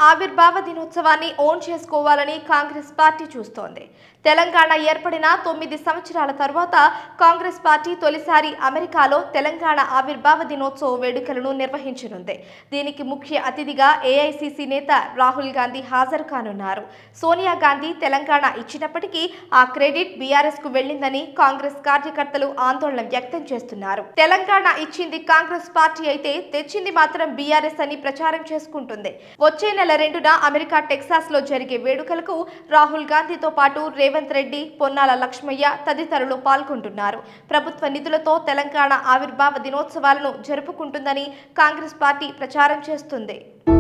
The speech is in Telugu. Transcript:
ఆవిర్భావ దినోత్సవాన్ని ఓన్ చేసుకోవాలని కాంగ్రెస్ పార్టీ చూస్తోంది తెలంగాణ ఏర్పడిన తొమ్మిది సంవత్సరాల తర్వాత కాంగ్రెస్ పార్టీ తొలిసారి అమెరికాలో తెలంగాణ ఆవిర్భావ దినోత్సవ వేడుకలను నిర్వహించనుంది దీనికి ముఖ్య అతిథిగా ఏఐసిసి నేత రాహుల్ గాంధీ హాజరు కానున్నారు సోనియా గాంధీ తెలంగాణ ఇచ్చినప్పటికీ ఆ క్రెడిట్ బీఆర్ఎస్ కు వెళ్లిందని కాంగ్రెస్ కార్యకర్తలు ఆందోళన వ్యక్తం చేస్తున్నారు తెలంగాణ ఇచ్చింది కాంగ్రెస్ పార్టీ అయితే తెచ్చింది మాత్రం బీఆర్ఎస్ అని ప్రచారం చేసుకుంటుంది వచ్చే నెల రెండున అమెరికా టెక్సాస్ లో జరిగే వేడుకలకు రాహుల్ గాంధీతో పాటు రేవంత్ రెడ్డి పొన్నాల లక్ష్మయ్య తదితరులు పాల్గొంటున్నారు ప్రభుత్వ నిధులతో తెలంగాణ ఆవిర్భావ దినోత్సవాలను జరుపుకుంటుందని కాంగ్రెస్ పార్టీ ప్రచారం చేస్తుంది